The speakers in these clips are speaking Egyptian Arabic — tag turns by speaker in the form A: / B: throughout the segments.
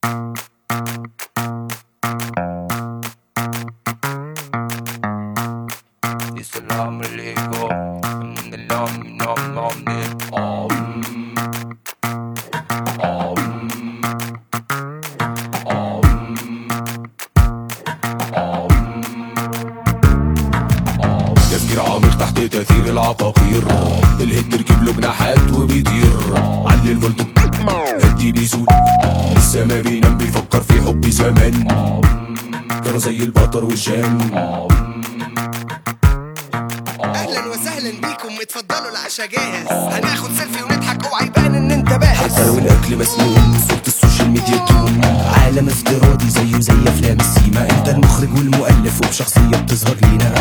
A: السلام عليكم نلام نام نام نام
B: تفكير عميق تحت تأثير العقاقير الهيد تركب له جناحات وبيطير علي الفولت هدي بيسود لسه ما بينام بيفكر في حب زمان كانوا زي البطر والجان
C: اهلا وسهلا بيكم اتفضلوا العشاء جاهز هناخد سيلفي ونضحك اوعى يبان ان انت باهظ
B: حتى لو الاكل مسموم صورة السوشيال ميديا توم عالم افتراضي زيه زي افلام السيما انت المخرج والمؤلف وبشخصية بتظهر لينا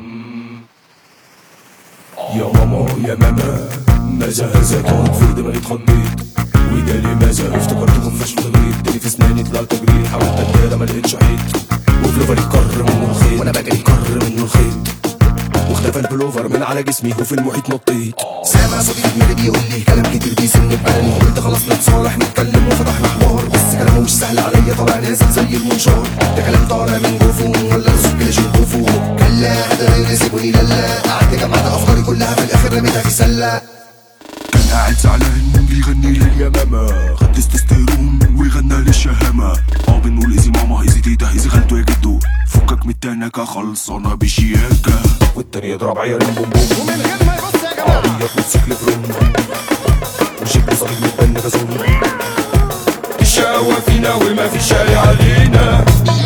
B: يا ماما يا ماما ماذا هذا كان في دماغي اتخضيت وده لماذا افتكرت خفاش في الغيط تاني في اسناني طلعت جريت حاولت اتدارى ما لقيتش حيط وفلوفري كر منه الخيط وانا بجري كر منه الخيط واختفى البلوفر من على جسمي وفي المحيط نطيت سامع صوتي في دماغي بيقول لي كلام كتير بيسن ببالي قلت خلاص نتصالح نتكلم وفتحنا حوار بس كلامه مش سهل عليا طالع نازل زي المنشار ده كلام طالع من جوفو ولا الصوت كده شيء جوفو كلا هذا سيبوني لالا قعدت جمعت افكاري كلها في الاخر رميتها في سله كان قاعد زعلان بيغني لي يا ماما خد تستوستيرون ويغنى للشهامة اه بنقول ايزي ماما ايزي تيتا ايزي خالته يا جدو فكك من التنكة خلصانة بشياكة والتاني يضرب عيال بوم بوم
C: ومن غير ما يبص يا جماعه
B: عربيات موتوسيكل فروم وشكل صليب متبن غزون الشقوة فينا وما في شارع علينا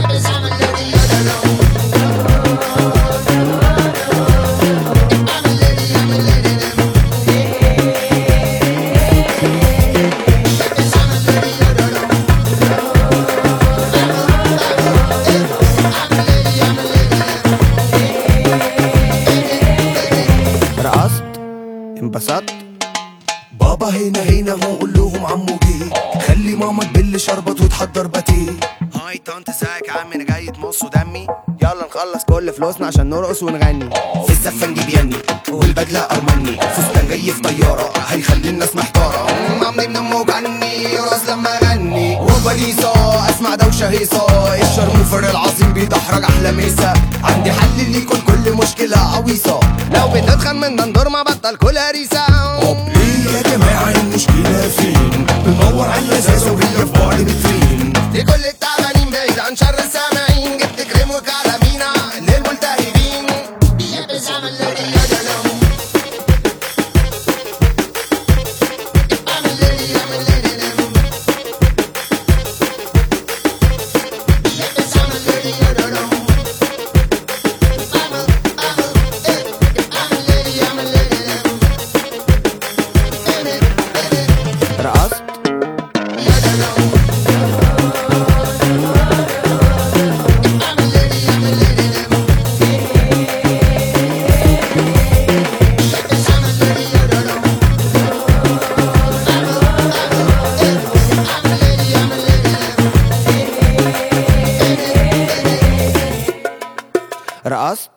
C: رقصت انبسطت
B: بابا هنا هنا هو قول لهم عمو جه خلي ماما تبل شربت وتحضر باتيه
C: هاي طنط ازيك يا عم انا جاي تمص دمي يلا نخلص كل فلوسنا عشان نرقص ونغني
B: في الزفة نجيب يني والبدلة أرمني فستان جاي في طيارة هيخلي الناس محتارة
C: عمري من امه وجعني يرقص لما اغني وبليصة اسمع دوشة هيصة الشرموفر العظيم بيدحرج احلى ميسة عندي حل ليكم كل مشكلة عويصة لو بتتخن من دندور ما بطل كل هريسة
B: طب ايه يا جماعة المشكلة فين؟ بندور على اللذاذة وهي في بعد مترين
C: دي كل التعبانين بعيد عن شر السامعين جبت كريم وكلامينا للملتهبين رقصت رقصت